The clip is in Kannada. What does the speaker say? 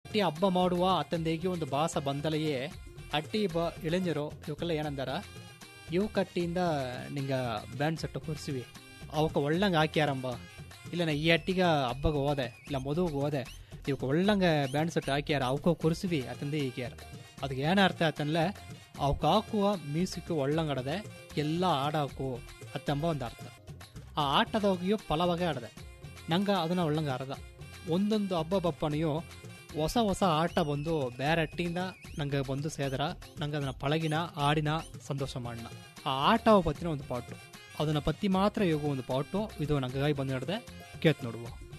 ಅಟ್ಟಿ ಹಬ್ಬ ಮಾಡುವ ಅತ್ತಂದೇಗಿ ಒಂದು ಭಾಸ ಬಂದಲೆಯೇ ಅಟ್ಟಿ ಬ ಇಳೆಂಜರು ಇವಕ್ಕೆಲ್ಲ ಏನಂದಾರ ಇವು ಕಟ್ಟಿಯಿಂದ ನಿಂಗ ಬ್ಯಾಂಡ್ ಸೆಟ್ ಕೂರಿಸಿವಿ ಅವಕ್ಕೆ ಒಳ್ಳಂಗೆ ಹಾಕ್ಯಾರಂಬ ಇಲ್ಲ ನಾ ಈ ಅಟ್ಟಿಗ ಹಬ್ಬಗೆ ಹೋದೆ ಇಲ್ಲ ಮದುವೆಗೆ ಹೋದೆ ಇವಕ್ಕೆ ಒಳ್ಳಂಗೆ ಬ್ಯಾಂಡ್ ಸೆಟ್ ಹಾಕ್ಯಾರ ಅವಕ್ಕೆ ಕೂರಿಸಿವಿ ಅತಂದೆ ಈಗ್ಯಾರ ಅದಕ್ಕೆ ಏನು ಅರ್ಥ ಆಯ್ತಂದ್ರೆ ಅವಕ್ಕೆ ಹಾಕುವ ಮ್ಯೂಸಿಕ್ ಒಳ್ಳಂಗಡದೆ ಎಲ್ಲ ಆಡಾಕು ಅತ್ತಂಬ ಒಂದು ಅರ್ಥ ಆ ಆಟದೋಗಿಯೋ ಫಲವಾಗಿ ಆಡದೆ ನಂಗೆ ಅದನ್ನ ಒಳ್ಳಂಗೆ ಅರ್ಧ ಒಂದೊಂದು ಹಬ್ಬ ಬಪ್ಪನೆಯು ಹೊಸ ಹೊಸ ಆಟ ಬಂದು ಬೇರೆ ಅಟ್ಟಿಯಿಂದ ನಂಗೆ ಬಂದು ಸೇದ್ರ ನಂಗೆ ಅದನ್ನ ಪಳಗಿನ ಆಡಿನ ಸಂತೋಷ ಮಾಡಿನ ಆ ಆಟ ಪತ್ತಿನ ಒಂದು ಪಾಟು ಅದನ್ನ ಪತ್ತಿ ಮಾತ್ರ ಯೋಗ ಒಂದು ಪಾಟು ಇದು ನಂಗಾಗಿ ಬಂದು ಹಿಡ್ದೆ ಕೇತ್ ನೋಡುವ